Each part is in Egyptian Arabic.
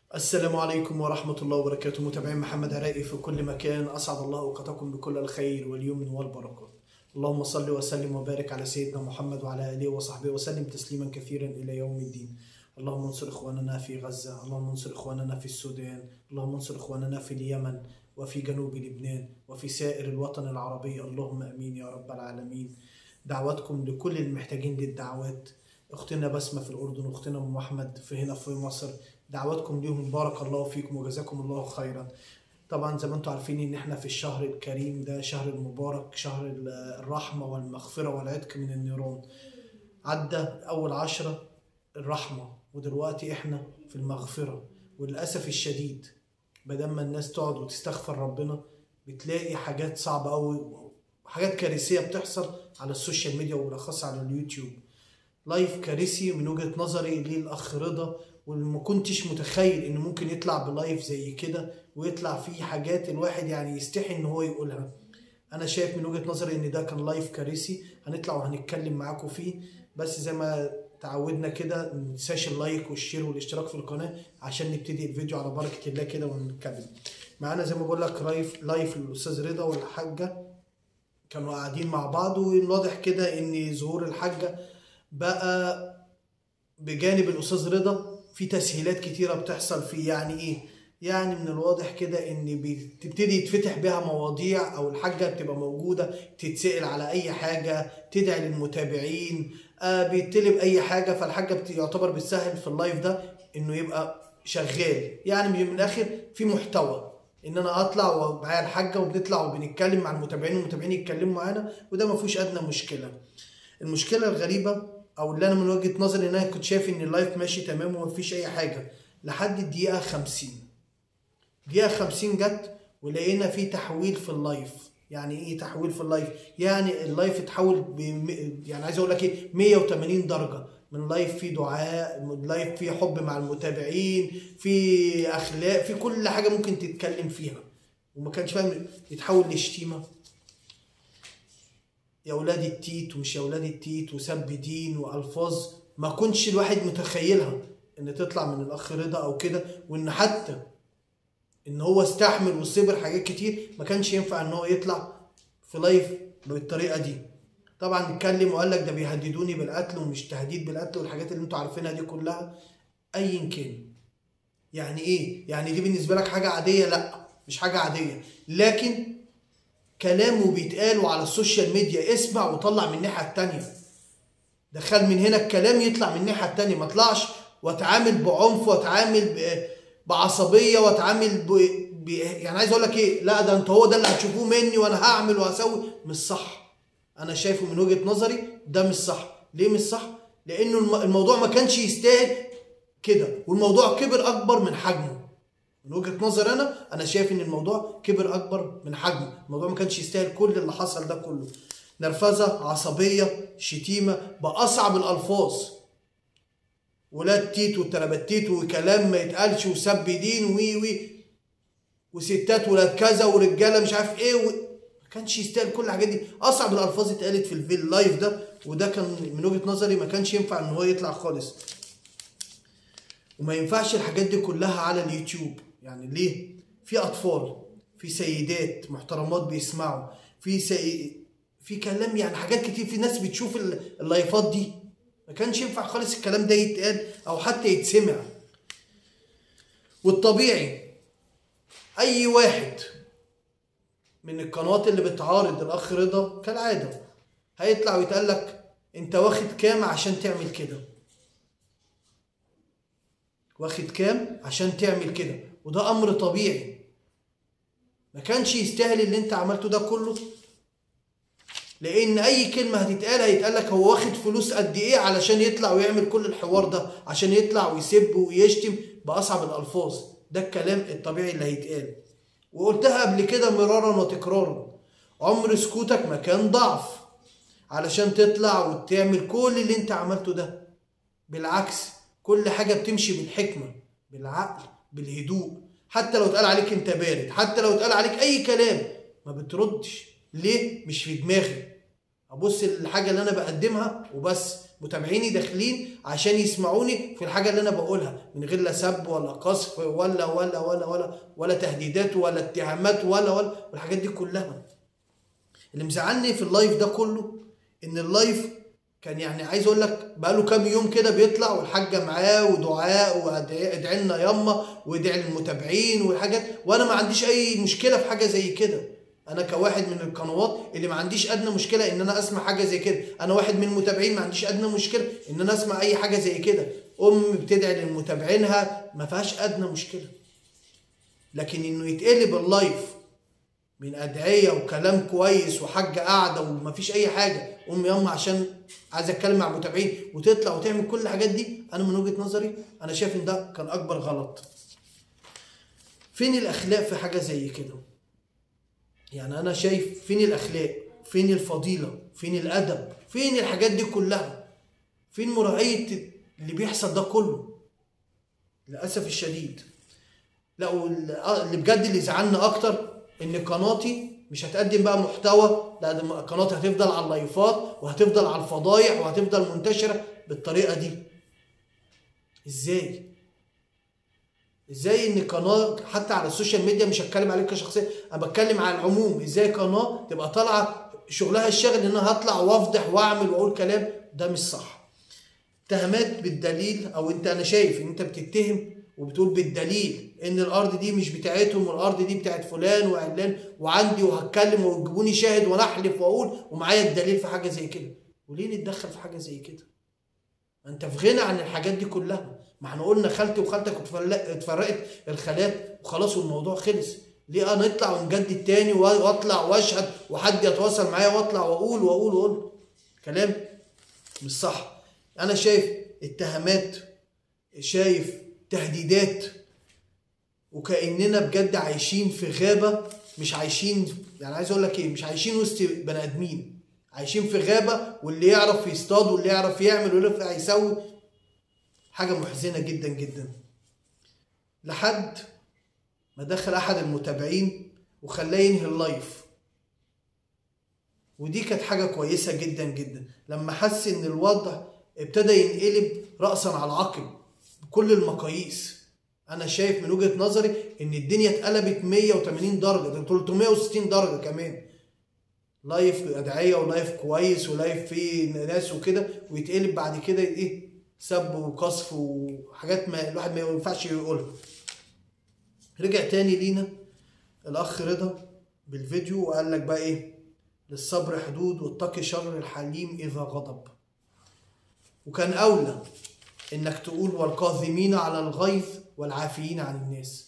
السلام عليكم ورحمة الله وبركاته متابعين محمد عراقي في كل مكان أسعد الله أوقاتكم بكل الخير واليمن والبركات اللهم صل وسلم وبارك على سيدنا محمد وعلى آله وصحبه وسلم تسليما كثيرا إلى يوم الدين اللهم انصر إخواننا في غزة اللهم انصر إخواننا في السودان اللهم انصر إخواننا في اليمن وفي جنوب لبنان وفي سائر الوطن العربي اللهم أمين يا رب العالمين دعواتكم لكل المحتاجين للدعوات اختنا بسمة في الأردن واختنا أم أحمد في هنا في مصر دعواتكم ليهم بارك الله فيكم وجزاكم الله خيرا طبعا زي ما انتم عارفين ان احنا في الشهر الكريم ده شهر المبارك شهر الرحمة والمغفرة والعتق من النيران عدى اول عشرة الرحمة ودلوقتي احنا في المغفرة وللأسف الشديد بدل ما الناس تقعد وتستغفر ربنا بتلاقي حاجات صعبة أوي حاجات كارثية بتحصل على السوشيال ميديا وبالأخص على اليوتيوب لايف كارثي من وجهة نظري للأخ رضا وما كنتش متخيل ان ممكن يطلع بلايف زي كده ويطلع فيه حاجات الواحد يعني يستحي ان هو يقولها انا شايف من وجهة نظري ان ده كان لايف كارثي هنطلع وهنتكلم معاكم فيه بس زي ما تعودنا كده ما ننساش اللايك والشير والاشتراك في القناه عشان نبتدي الفيديو على بركه الله كده ونتكلم معانا زي ما بقول لك لايف لايف الاستاذ رضا والحاجه كانوا قاعدين مع بعض والواضح كده ان ظهور الحاجه بقى بجانب الاستاذ رضا في تسهيلات كتيرة بتحصل فيه يعني ايه يعني من الواضح كده ان بتبتدي يتفتح بها مواضيع او الحاجة بتبقى موجودة تتسأل على اي حاجة تدعي للمتابعين آه بيطلب اي حاجة فالحاجة يعتبر بتسهل في اللايف ده انه يبقى شغال يعني من الاخر في محتوى ان انا اطلع ومعايا الحاجة وبنطلع وبنتكلم مع المتابعين والمتابعين يتكلموا معانا وده ما فيهوش ادنى مشكلة المشكلة الغريبة او اللي انا من وجهه نظري ان انا كنت شايف ان اللايف ماشي تمام ومفيش اي حاجه لحد الدقيقه 50 دقيقه 50 جت ولقينا في تحويل في اللايف يعني ايه تحويل في اللايف يعني اللايف اتحول ب... يعني عايز اقول لك ايه 180 درجه من لايف فيه دعاء من لايف فيه حب مع المتابعين في اخلاق في كل حاجه ممكن تتكلم فيها وما كانش فاهم يتحول لشتيمه يا اولاد التيت ومش يا اولاد التيت وسب دين والفاظ ما كنتش الواحد متخيلها ان تطلع من الاخ رضا او كده وان حتى ان هو استحمل وصبر حاجات كتير ما كانش ينفع ان هو يطلع في لايف بالطريقه دي طبعا اتكلم وقال لك ده بيهددوني بالقتل ومش تهديد بالقتل والحاجات اللي انتوا عارفينها دي كلها ايا كان يعني ايه يعني دي بالنسبه لك حاجه عاديه لا مش حاجه عاديه لكن كلامه بيتقال على السوشيال ميديا اسمع وطلع من الناحيه التانية دخل من هنا الكلام يطلع من الناحيه التانية ما اطلعش واتعامل بعنف واتعامل بعصبيه واتعامل ب... ب... يعني عايز اقول لك ايه لا ده انت هو ده اللي هتشوفوه مني وانا هعمل وهسوي مش صح انا شايفه من وجهه نظري ده مش صح ليه مش صح لانه الموضوع ما كانش يستاهل كده والموضوع كبر اكبر من حجمه من وجهه نظر انا انا شايف ان الموضوع كبر اكبر من حجمه الموضوع ما كانش يستاهل كل اللي حصل ده كله نرفزه عصبيه شتيمه باصعب الالفاظ ولاد تيت وتربتيت وكلام ما يتقالش وسب دين وي وي وستات ولاد كذا ورجاله مش عارف ايه و... ما كانش يستاهل كل الحاجات دي اصعب الالفاظ اتقالت في اللايف ده وده كان من وجهه نظري ما كانش ينفع ان هو يطلع خالص وما ينفعش الحاجات دي كلها على اليوتيوب يعني ليه في اطفال في سيدات محترمات بيسمعوا في سي... في كلام يعني حاجات كتير في ناس بتشوف اللايفات دي ما كانش ينفع خالص الكلام ده يتقال او حتى يتسمع والطبيعي اي واحد من القنوات اللي بتعارض الاخ رضا كالعاده هيطلع ويتقال لك انت واخد كام عشان تعمل كده واخد كام عشان تعمل كده وده امر طبيعي ما كانش يستاهل اللي انت عملته ده كله لان اي كلمه هتتقال هيتقال لك هو واخد فلوس قد ايه علشان يطلع ويعمل كل الحوار ده عشان يطلع ويسب ويشتم باصعب الالفاظ ده الكلام الطبيعي اللي هيتقال وقلتها قبل كده مرارا وتكرارا عمر سكوتك مكان ضعف علشان تطلع وتعمل كل اللي انت عملته ده بالعكس كل حاجه بتمشي بالحكمه بالعقل بالهدوء حتى لو اتقال عليك انت بارد حتى لو اتقال عليك اي كلام ما بتردش ليه مش في دماغي ابص للحاجه اللي انا بقدمها وبس متابعيني داخلين عشان يسمعوني في الحاجه اللي انا بقولها من غير لا سب ولا قذف ولا ولا ولا ولا ولا تهديدات ولا اتهامات ولا ولا والحاجات دي كلها اللي مزعلني في اللايف ده كله ان اللايف كان يعني عايز اقول لك بقاله كام يوم كده بيطلع والحاجه معاه ودعاء وادعي لنا ياما وادعي للمتابعين والحاجات وانا ما عنديش اي مشكله في حاجه زي كده انا كواحد من القنوات اللي ما عنديش ادنى مشكله ان انا اسمع حاجه زي كده انا واحد من المتابعين ما عنديش ادنى مشكله ان انا اسمع اي حاجه زي كده ام بتدعي للمتابعينها ما فيهاش ادنى مشكله لكن انه يتقلب اللايف من ادعيه وكلام كويس وحاجه قاعده ومفيش اي حاجه ام ياما عشان عايز اتكلم مع متابعين وتطلع وتعمل كل الحاجات دي انا من وجهه نظري انا شايف ان ده كان اكبر غلط فين الاخلاق في حاجه زي كده يعني انا شايف فين الاخلاق فين الفضيله فين الادب فين الحاجات دي كلها فين مراعيه اللي بيحصل ده كله للاسف الشديد لا واللي بجد اللي زعلنا اكتر ان قناتي مش هتقدم بقى محتوى لا ده قناتي هتفضل على اللايفات وهتفضل على الفضايح وهتفضل منتشره بالطريقه دي ازاي ازاي ان قناه حتى على السوشيال ميديا مش هتكلم عليك كشخصيه انا بتكلم على العموم ازاي قناه تبقى طالعه شغلها الشاغل ان انا هطلع وافضح واعمل واقول كلام ده مش صح اتهامات بالدليل او انت انا شايف ان انت بتتهم وبتقول بالدليل ان الارض دي مش بتاعتهم والارض دي بتاعت فلان وعلان وعندي وهتكلم وتجيبوني شاهد وانا احلف واقول ومعايا الدليل في حاجه زي كده وليه نتدخل في حاجه زي كده ما انت في غنى عن الحاجات دي كلها ما احنا قلنا خالتي وخالتك اتفرقت الخالات وخلاص والموضوع خلص ليه انا اطلع ونجدد تاني واطلع واشهد وحد يتواصل معايا واطلع واقول واقول واقول كلام مش صح انا شايف اتهامات شايف تهديدات وكاننا بجد عايشين في غابه مش عايشين يعني عايز اقول لك ايه مش عايشين وسط بني ادمين عايشين في غابه واللي يعرف يصطاد واللي يعرف يعمل واللي يعرف يسوي حاجه محزنه جدا جدا لحد ما دخل احد المتابعين وخلاه ينهي اللايف ودي كانت حاجه كويسه جدا جدا لما حس ان الوضع ابتدى ينقلب راسا على عقب بكل المقاييس انا شايف من وجهه نظري ان الدنيا اتقلبت 180 درجه ده 360 درجه كمان لايف ادعيه ولايف كويس ولايف فيه ناس وكده ويتقلب بعد كده ايه سب وقذف وحاجات ما الواحد ما ينفعش يقولها رجع تاني لينا الاخ رضا بالفيديو وقال لك بقى ايه للصبر حدود واتقي شر الحليم اذا غضب وكان اولى انك تقول والكاظمين على الغيظ والعافيين عن الناس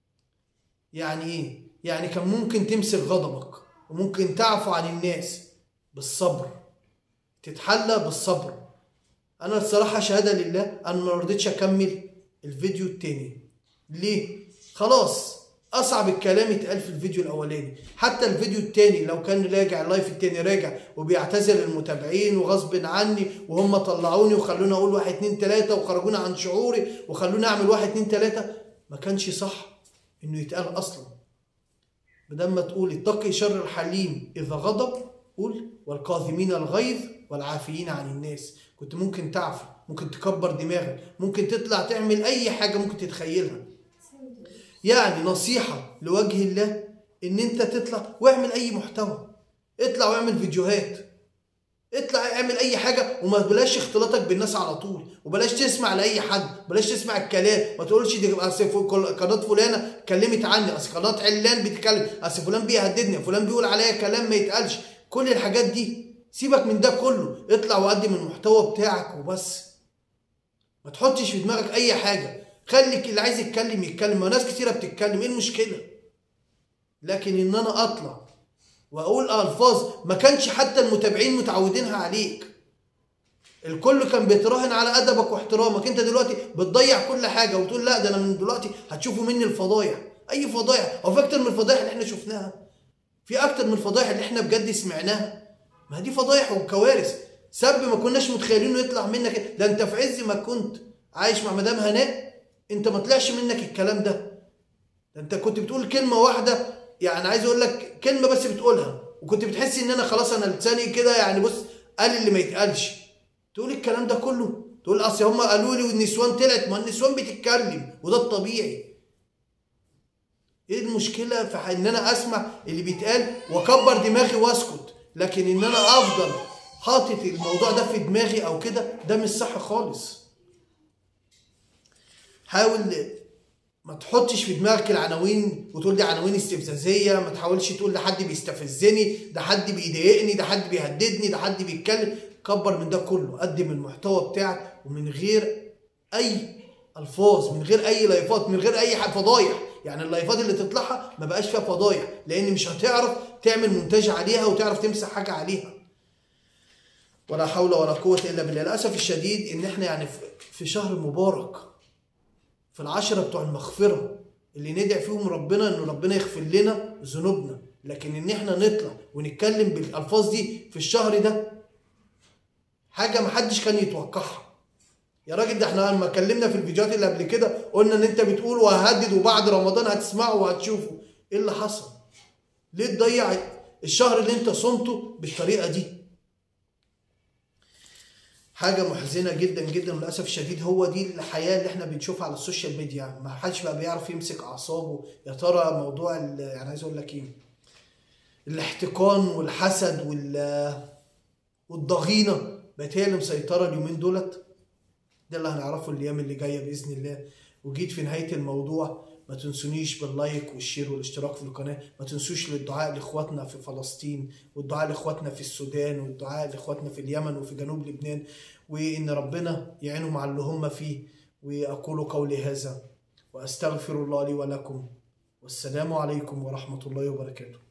يعني ايه يعني كان ممكن تمسك غضبك وممكن تعفو عن الناس بالصبر تتحلى بالصبر انا الصراحه شهاده لله انا ما رضيتش اكمل الفيديو التاني ليه خلاص اصعب الكلام اتقال في الفيديو الاولاني حتى الفيديو التاني لو كان راجع اللايف التاني راجع وبيعتذر للمتابعين وغصب عني وهم طلعوني وخلوني اقول واحد اتنين تلاته وخرجوني عن شعوري وخلوني اعمل واحد اتنين تلاته ما كانش صح انه يتقال اصلا بدل ما تقول اتقي شر الحليم اذا غضب قول والكاظمين الغيظ والعافيين عن الناس كنت ممكن تعفو ممكن تكبر دماغك ممكن تطلع تعمل اي حاجه ممكن تتخيلها يعني نصيحة لوجه الله ان انت تطلع واعمل اي محتوى اطلع واعمل فيديوهات اطلع اعمل اي حاجة وما بلاش اختلاطك بالناس على طول وبلاش تسمع لاي حد بلاش تسمع الكلام ما تقولش دي اصل قناة فلانة اتكلمت عني اصل قناة علان بتتكلم اصل فلان بيهددني فلان بيقول عليا كلام ما يتقالش كل الحاجات دي سيبك من ده كله اطلع وقدم المحتوى بتاعك وبس ما تحطش في دماغك اي حاجه خليك اللي عايز يتكلم يتكلم ما ناس كتيره بتتكلم ايه المشكله لكن ان انا اطلع واقول الفاظ ما كانش حتى المتابعين متعودينها عليك الكل كان بيتراهن على ادبك واحترامك انت دلوقتي بتضيع كل حاجه وتقول لا ده انا من دلوقتي هتشوفوا مني الفضايح اي فضايح هو في اكتر من الفضايح اللي احنا شفناها في اكتر من الفضايح اللي احنا بجد سمعناها ما دي فضايح وكوارث سب ما كناش متخيلينه يطلع منك ده انت في عز ما كنت عايش مع مدام هناء انت ما طلعش منك الكلام ده ده انت كنت بتقول كلمه واحده يعني عايز اقول لك كلمه بس بتقولها وكنت بتحس ان انا خلاص انا لساني كده يعني بص قال اللي ما يتقالش تقول الكلام ده كله تقول اصل هم قالوا لي والنسوان طلعت ما النسوان بتتكلم وده الطبيعي ايه المشكله في ان انا اسمع اللي بيتقال واكبر دماغي واسكت لكن ان انا افضل حاطط الموضوع ده في دماغي او كده ده مش صح خالص حاول ما تحطش في دماغك العناوين وتقول دي عناوين استفزازيه ما تحاولش تقول ده حد بيستفزني ده حد بيضايقني ده حد بيهددني ده حد بيتكلم كبر من ده كله قدم المحتوى بتاعك ومن غير اي الفاظ من غير اي لايفات من غير اي فضايح يعني اللايفات اللي تطلعها ما بقاش فيها فضايح لان مش هتعرف تعمل مونتاج عليها وتعرف تمسح حاجه عليها ولا حول ولا قوه الا بالله للاسف الشديد ان احنا يعني في شهر مبارك في العشرة بتوع المغفرة اللي ندعي فيهم ربنا ان ربنا يغفر لنا ذنوبنا لكن ان احنا نطلع ونتكلم بالالفاظ دي في الشهر ده حاجة محدش كان يتوقعها يا راجل ده احنا لما اتكلمنا في الفيديوهات اللي قبل كده قلنا ان انت بتقول وههدد وبعد رمضان هتسمعه وهتشوفه ايه اللي حصل ليه تضيع الشهر اللي انت صمته بالطريقة دي حاجة محزنة جدا جدا للأسف الشديد هو دي الحياة اللي احنا بنشوفها على السوشيال ميديا ما حدش بقى بيعرف يمسك أعصابه يا ترى موضوع يعني عايز أقول لك إيه الاحتقان والحسد وال والضغينة بقت هي اللي مسيطرة اليومين دولت ده اللي هنعرفه الأيام اللي جاية بإذن الله وجيت في نهاية الموضوع ما تنسونيش باللايك والشير والاشتراك في القناة ما تنسوش للدعاء لإخواتنا في فلسطين والدعاء لإخواتنا في السودان والدعاء لإخواتنا في اليمن وفي جنوب لبنان وإن ربنا يعينهم على اللي هم فيه وأقول قولي هذا وأستغفر الله لي ولكم والسلام عليكم ورحمة الله وبركاته